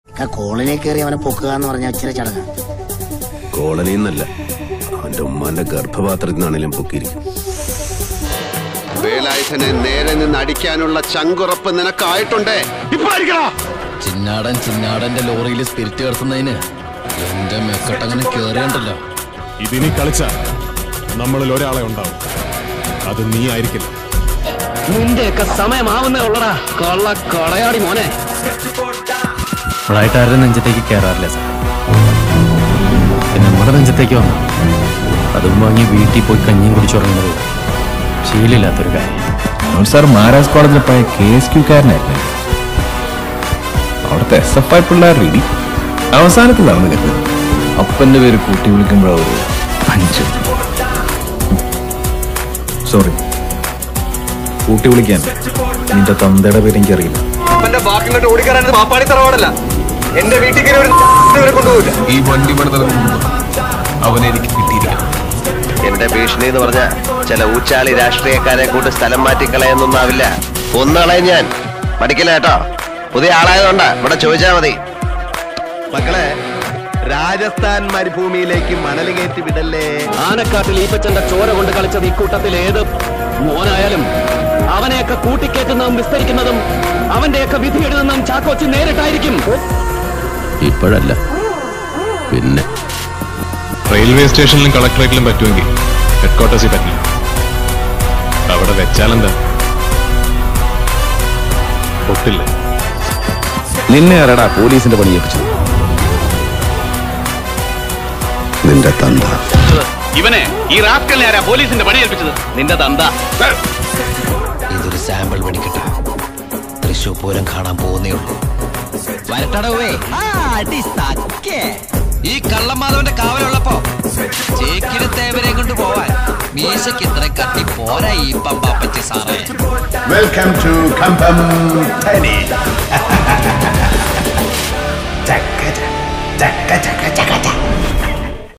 കോളനിയിൽ കയറി അവനെ പൊക്കുക എന്ന് പറഞ്ഞ ഇച്ചിരി ചടങ്ങ് കോളനിയിൽ നിന്നല്ല അവന്റെ ഉമ്മാന്റെ ഗർഭപാത്രത്തിൽ നിന്നാണെങ്കിലും പൊക്കിയിരിക്കും വേലായുധനെ നേരെ നിന്ന് അടിക്കാനുള്ള ചങ്കുറപ്പ് നിനക്കായിട്ടുണ്ടേ ഇപ്പൊ അടിക്കടാ ചിന്നാടൻ ചിന്നാടന്റെ ലോറിയിൽ സ്പിരിറ്റ് കടത്തുന്നതിന് എന്റെ മെക്കട്ടങ്ങനെ കേറിയണ്ടല്ലോ ഇതിനി കളിച്ച നമ്മളിൽ ഒരാളെ ഉണ്ടാവും അത് നീ ആയിരിക്കില്ല നിന്റെയൊക്കെ സമയമാവുന്നേ ഉള്ളടാ കള്ള കളയാടി മോനെ അവളായിട്ട് ആരുടെ നെഞ്ചത്തേക്ക് കയറാറില്ല സാർ പിന്നെ നമ്മുടെ നെഞ്ചത്തേക്ക് വന്നു അതും വാങ്ങി വീട്ടിൽ പോയി കഞ്ഞിയും കുടിച്ചുറങ്ങുന്നത് ശീലമില്ലാത്തൊരു കാര്യം സാർ മഹാരാജ് കോളേജിൽ പഴയ കെ എസ് ക്യൂക്കാരനായിരുന്നു അവിടുത്തെ എസ് എഫ് ഐ പിള്ളേർ രീതി അവസാനത്തിൽ നടന്നു കരുത് അപ്പന്റെ പേര് കൂട്ടി വിളിക്കുമ്പോഴൊരു അഞ്ച് സോറി കൂട്ടി വിളിക്കാൻ നിന്റെ തന്തയുടെ പേര് എനിക്കറിയില്ല അപ്പന്റെ ബാക്കി കൊണ്ട് ഓടിക്കറാനത് മാപ്പാടി തറവാടല്ല എന്റെ വീട്ടിൽ കയറി ഒരു ഇവരെ കൊണ്ടുപോകില്ല ഈ വണ്ടി പണിതറ അവനെ എനിക്ക് കിട്ടിയിരിക്കണം എന്റെ ഭീഷണി എന്ന് പറഞ്ഞ ചില ഊച്ചാളി രാഷ്ട്രീയക്കാരെ കൂട്ട് സ്ഥലം മാറ്റിക്കളയൊന്നുമാവില്ല ഒന്നളയും ഞാൻ പഠിക്കില്ല കേട്ടോ പുതിയ ആളായതുകൊണ്ടാ ഇവിടെ ചോദിച്ചാ മതി മക്കളെ രാജസ്ഥാൻ മരുഭൂമിയിലേക്ക് മണൽ കയറ്റി വിടല്ലേ ആനക്കാട്ടിൽ ഈപ്പച്ചന്റെ ചോര കൊണ്ട് കളിച്ചത് ഇക്കൂട്ടത്തിൽ ഏത് മോനായാലും അവനെയൊക്കെ കൂട്ടിക്കേറ്റുന്നതും വിസ്തരിക്കുന്നതും അവന്റെയൊക്കെ വിധി എഴുതുന്നതും ചാക്കോച്ചി നേരിട്ടായിരിക്കും ഇപ്പോഴല്ല പിന്നെ റെയിൽവേ സ്റ്റേഷനിലും കളക്ടറേറ്റിലും പറ്റുമെങ്കിൽ ഹെഡ് ക്വാർട്ടേഴ്സിൽ പറ്റില്ല അവിടെ വെച്ചാലെന്താ പൊട്ടില്ലേ നിന്നെ ആരാടാ പോലീസിന്റെ പണി ഏൽപ്പിച്ചത് നിന്റെ തന്ത ഇവനെ ഈ റാസ്കലിനെ ആരാ പോലീസിന്റെ പണി ഏൽപ്പിച്ചത് നിന്റെ തന്ത ഇതൊരു സാമ്പിൾ വെടിക്കട്ടെ തൃശൂർ പൂരം കാണാൻ പോകുന്നേ ഉള്ളൂ വരട്ടടവേ ഈ കള്ളമാധവന്റെ കാവലുള്ളപ്പോ ചേക്കിന് തേവരെ കൊണ്ട് പോവാൻ മീശയ്ക്ക് ഇത്ര കത്തി പോരാ ഈ പമ്പാപ്പച്ചി സാറേ വെൽക്കം ടു കമ്പം